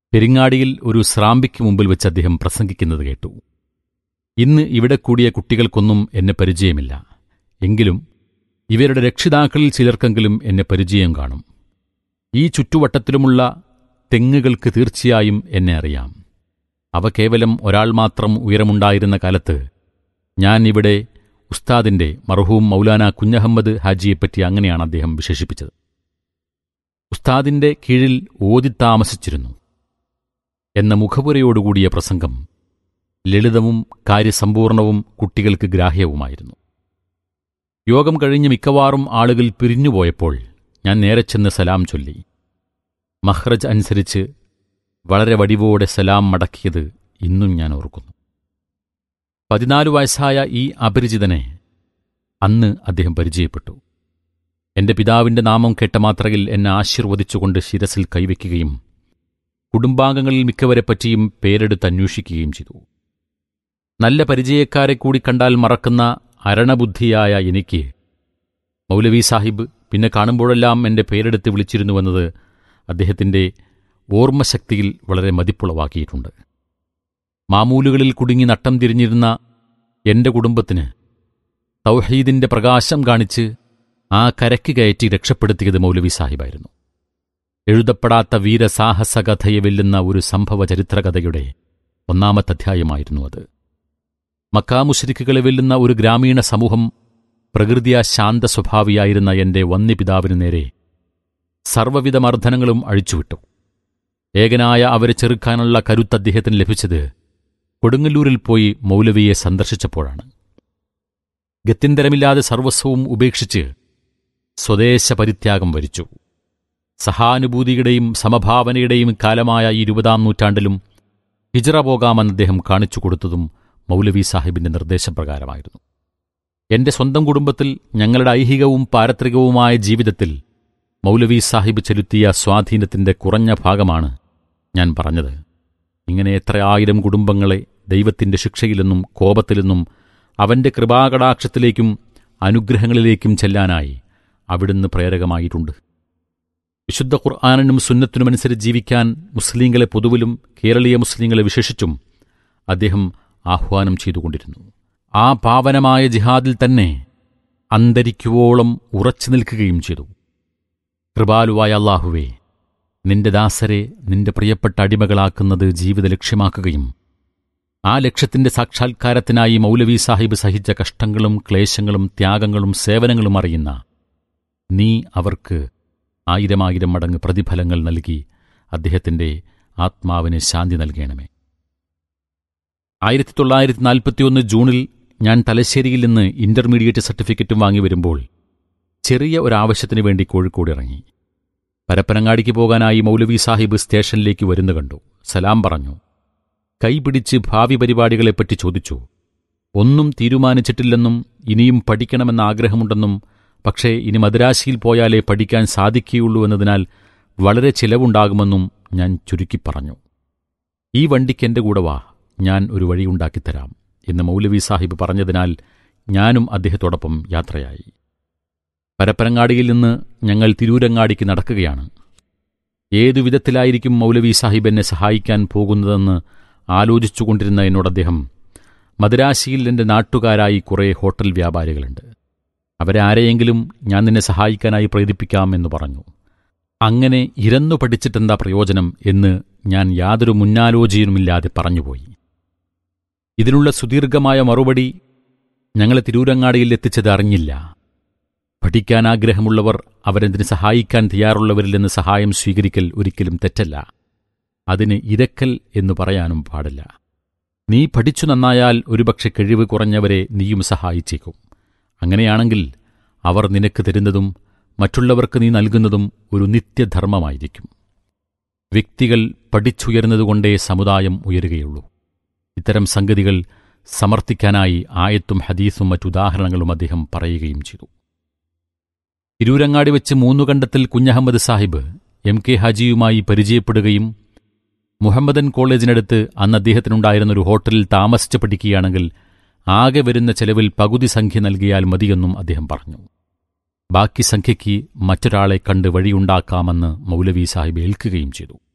പെരിങ്ങാടിയിൽ ഒരു സ്രാമ്പിക്ക് മുമ്പിൽ വെച്ച് അദ്ദേഹം പ്രസംഗിക്കുന്നത് കേട്ടു ഇന്ന് ഇവിടെ കൂടിയ കുട്ടികൾക്കൊന്നും എന്നെ പരിചയമില്ല എങ്കിലും ഇവരുടെ രക്ഷിതാക്കളിൽ ചിലർക്കെങ്കിലും എന്നെ പരിചയം കാണും ഈ ചുറ്റുവട്ടത്തിലുമുള്ള തെങ്ങുകൾക്ക് തീർച്ചയായും എന്നെ അറിയാം അവ കേവലം ഒരാൾ മാത്രം ഉയരമുണ്ടായിരുന്ന കാലത്ത് ഞാൻ ഇവിടെ ഉസ്താദിന്റെ മർഹൂം മൗലാന കുഞ്ഞഹമ്മദ് ഹാജിയെപ്പറ്റി അങ്ങനെയാണ് അദ്ദേഹം വിശേഷിപ്പിച്ചത് ഉസ്താദിന്റെ കീഴിൽ ഓതിത്താമസിച്ചിരുന്നു എന്ന മുഖപുരയോടുകൂടിയ പ്രസംഗം ലളിതവും കാര്യസമ്പൂർണവും കുട്ടികൾക്ക് ഗ്രാഹ്യവുമായിരുന്നു യോഗം കഴിഞ്ഞ് മിക്കവാറും ആളുകൾ പിരിഞ്ഞുപോയപ്പോൾ ഞാൻ നേരെ ചെന്ന് സലാം ചൊല്ലി മഹ്റജ് അനുസരിച്ച് വളരെ വടിവോടെ സലാം മടക്കിയത് ഇന്നും ഞാൻ ഓർക്കുന്നു പതിനാല് വയസ്സായ ഈ അപരിചിതനെ അന്ന് അദ്ദേഹം പരിചയപ്പെട്ടു എന്റെ പിതാവിന്റെ നാമം കേട്ട മാത്രയിൽ എന്നെ ആശീർവദിച്ചുകൊണ്ട് ശിരസിൽ കൈവയ്ക്കുകയും കുടുംബാംഗങ്ങളിൽ മിക്കവരെപ്പറ്റിയും പേരെടുത്ത് അന്വേഷിക്കുകയും ചെയ്തു നല്ല പരിചയക്കാരെ കൂടി കണ്ടാൽ മറക്കുന്ന അരണബുദ്ധിയായ എനിക്ക് മൗലവി സാഹിബ് പിന്നെ കാണുമ്പോഴെല്ലാം എന്റെ പേരെടുത്ത് വിളിച്ചിരുന്നുവെന്നത് അദ്ദേഹത്തിന്റെ ഓർമ്മശക്തിയിൽ വളരെ മതിപ്പുളവാക്കിയിട്ടുണ്ട് മാമൂലുകളിൽ കുടുങ്ങി നട്ടം തിരിഞ്ഞിരുന്ന എന്റെ കുടുംബത്തിന് തൗഹീദിന്റെ പ്രകാശം കാണിച്ച് ആ കരയ്ക്ക് കയറ്റി രക്ഷപ്പെടുത്തിയത് മൗലവി സാഹിബായിരുന്നു എഴുതപ്പെടാത്ത വീരസാഹസകഥയെ വെല്ലുന്ന ഒരു സംഭവ ചരിത്രകഥയുടെ ഒന്നാമത്തെ അധ്യായമായിരുന്നു അത് മക്കാമുശരിക്കുകളെ വെല്ലുന്ന ഒരു ഗ്രാമീണ സമൂഹം പ്രകൃതിയാ ശാന്ത സ്വഭാവിയായിരുന്ന എന്റെ വന്യപിതാവിനു നേരെ സർവ്വവിധ മർദ്ദനങ്ങളും അഴിച്ചുവിട്ടു ഏകനായ അവരെ ചെറുക്കാനുള്ള കരുത്ത് അദ്ദേഹത്തിന് ലഭിച്ചത് കൊടുങ്ങല്ലൂരിൽ പോയി മൗലവിയെ സന്ദർശിച്ചപ്പോഴാണ് ഗത്യന്തരമില്ലാതെ സർവസ്വവും ഉപേക്ഷിച്ച് സ്വദേശ പരിത്യാഗം വരിച്ചു സഹാനുഭൂതിയുടെയും സമഭാവനയുടെയും കാലമായ ഈ ഇരുപതാം നൂറ്റാണ്ടിലും ഹിജറ പോകാമെന്ന് അദ്ദേഹം കാണിച്ചു കൊടുത്തതും മൗലവി സാഹിബിന്റെ നിർദ്ദേശപ്രകാരമായിരുന്നു എന്റെ സ്വന്തം കുടുംബത്തിൽ ഞങ്ങളുടെ ഐഹികവും പാരത്രികവുമായ ജീവിതത്തിൽ മൗലവി സാഹിബ് ചെലുത്തിയ സ്വാധീനത്തിന്റെ കുറഞ്ഞ ഭാഗമാണ് ഞാൻ പറഞ്ഞത് ഇങ്ങനെ എത്ര ആയിരം കുടുംബങ്ങളെ ദൈവത്തിന്റെ ശിക്ഷയിൽ നിന്നും കോപത്തിൽ നിന്നും അവന്റെ കൃപാകടാക്ഷത്തിലേക്കും അനുഗ്രഹങ്ങളിലേക്കും ചെല്ലാനായി അവിടുന്ന് പ്രേരകമായിട്ടുണ്ട് വിശുദ്ധ ഖുർആാനിനും സുന്നത്തിനുമനുസരിച്ച് ജീവിക്കാൻ മുസ്ലിങ്ങളെ പൊതുവിലും കേരളീയ മുസ്ലിങ്ങളെ വിശേഷിച്ചും അദ്ദേഹം ആഹ്വാനം ചെയ്തുകൊണ്ടിരുന്നു ആ പാവനമായ ജിഹാദിൽ തന്നെ അന്തരിക്കുവോളം ഉറച്ചു നിൽക്കുകയും ചെയ്തു കൃപാലുവായ അള്ളാഹുവേ നിന്റെ ദാസരെ നിന്റെ പ്രിയപ്പെട്ട അടിമകളാക്കുന്നത് ജീവിത ലക്ഷ്യമാക്കുകയും ആ ലക്ഷ്യത്തിന്റെ സാക്ഷാത്കാരത്തിനായി മൗലവി സാഹിബ് സഹിച്ച കഷ്ടങ്ങളും ക്ലേശങ്ങളും ത്യാഗങ്ങളും സേവനങ്ങളും അറിയുന്ന നീ അവർക്ക് ആയിരമായിരം മടങ്ങ് പ്രതിഫലങ്ങൾ നൽകി അദ്ദേഹത്തിന്റെ ആത്മാവിന് ശാന്തി നൽകണമേ ആയിരത്തി തൊള്ളായിരത്തി നാൽപ്പത്തിയൊന്ന് ജൂണിൽ ഞാൻ തലശ്ശേരിയിൽ നിന്ന് ഇന്റർമീഡിയറ്റ് സർട്ടിഫിക്കറ്റും വാങ്ങി വരുമ്പോൾ ചെറിയ ഒരാവശ്യത്തിനു വേണ്ടി കോഴിക്കോട് ഇറങ്ങി പരപ്പനങ്ങാടിക്ക് പോകാനായി മൗലവി സാഹിബ് സ്റ്റേഷനിലേക്ക് വരുന്നു കണ്ടു സലാം പറഞ്ഞു കൈപിടിച്ച് ഭാവി പരിപാടികളെപ്പറ്റി ചോദിച്ചു ഒന്നും തീരുമാനിച്ചിട്ടില്ലെന്നും ഇനിയും പഠിക്കണമെന്ന ആഗ്രഹമുണ്ടെന്നും പക്ഷേ ഇനി മദ്രാശിയിൽ പോയാലേ പഠിക്കാൻ സാധിക്കുകയുള്ളൂ എന്നതിനാൽ വളരെ ചിലവുണ്ടാകുമെന്നും ഞാൻ ചുരുക്കി പറഞ്ഞു ഈ വണ്ടിക്ക് എന്റെ കൂടെ വാ ഞാൻ ഒരു വഴിയുണ്ടാക്കിത്തരാം എന്ന് മൗലവി സാഹിബ് പറഞ്ഞതിനാൽ ഞാനും അദ്ദേഹത്തോടൊപ്പം യാത്രയായി പരപ്പനങ്ങാടിയിൽ നിന്ന് ഞങ്ങൾ തിരൂരങ്ങാടിക്ക് നടക്കുകയാണ് ഏതു വിധത്തിലായിരിക്കും മൗലവി സാഹിബ് എന്നെ സഹായിക്കാൻ പോകുന്നതെന്ന് ആലോചിച്ചുകൊണ്ടിരുന്ന എന്നോട് അദ്ദേഹം മദ്രാശിയിൽ എൻ്റെ നാട്ടുകാരായി കുറേ ഹോട്ടൽ വ്യാപാരികളുണ്ട് അവരെ ആരെയെങ്കിലും ഞാൻ നിന്നെ സഹായിക്കാനായി പ്രേരിപ്പിക്കാം എന്ന് പറഞ്ഞു അങ്ങനെ ഇരന്നു പഠിച്ചിട്ടെന്താ പ്രയോജനം എന്ന് ഞാൻ യാതൊരു മുന്നാലോചനയുമില്ലാതെ പറഞ്ഞുപോയി ഇതിനുള്ള സുദീർഘമായ മറുപടി ഞങ്ങളെ തിരൂരങ്ങാടിയിൽ എത്തിച്ചത് അറിഞ്ഞില്ല പഠിക്കാൻ ആഗ്രഹമുള്ളവർ അവരെന്തിന് സഹായിക്കാൻ തയ്യാറുള്ളവരിൽ നിന്ന് സഹായം സ്വീകരിക്കൽ ഒരിക്കലും തെറ്റല്ല അതിന് ഇരക്കൽ എന്ന് പറയാനും പാടില്ല നീ പഠിച്ചു നന്നായാൽ ഒരുപക്ഷെ കഴിവ് കുറഞ്ഞവരെ നീയും സഹായിച്ചേക്കും അങ്ങനെയാണെങ്കിൽ അവർ നിനക്ക് തരുന്നതും മറ്റുള്ളവർക്ക് നീ നൽകുന്നതും ഒരു നിത്യധർമ്മമായിരിക്കും വ്യക്തികൾ പഠിച്ചുയർന്നതുകൊണ്ടേ സമുദായം ഉയരുകയുള്ളൂ ഇത്തരം സംഗതികൾ സമർത്ഥിക്കാനായി ആയത്തും ഹദീസും മറ്റുദാഹരണങ്ങളും അദ്ദേഹം പറയുകയും ചെയ്തു തിരൂരങ്ങാടി വെച്ച് മൂന്നുകണ്ടത്തിൽ കുഞ്ഞഹമ്മദ് സാഹിബ് എം കെ ഹാജിയുമായി പരിചയപ്പെടുകയും മുഹമ്മദൻ കോളേജിനടുത്ത് അന്ന് അദ്ദേഹത്തിനുണ്ടായിരുന്ന ഒരു ഹോട്ടലിൽ താമസിച്ച് പഠിക്കുകയാണെങ്കിൽ ആകെ വരുന്ന ചെലവിൽ പകുതി സംഖ്യ നൽകിയാൽ മതിയെന്നും അദ്ദേഹം പറഞ്ഞു ബാക്കി സംഖ്യയ്ക്ക് മറ്റൊരാളെ കണ്ട് വഴിയുണ്ടാക്കാമെന്ന് മൗലവി സാഹിബ് ഏൽക്കുകയും ചെയ്തു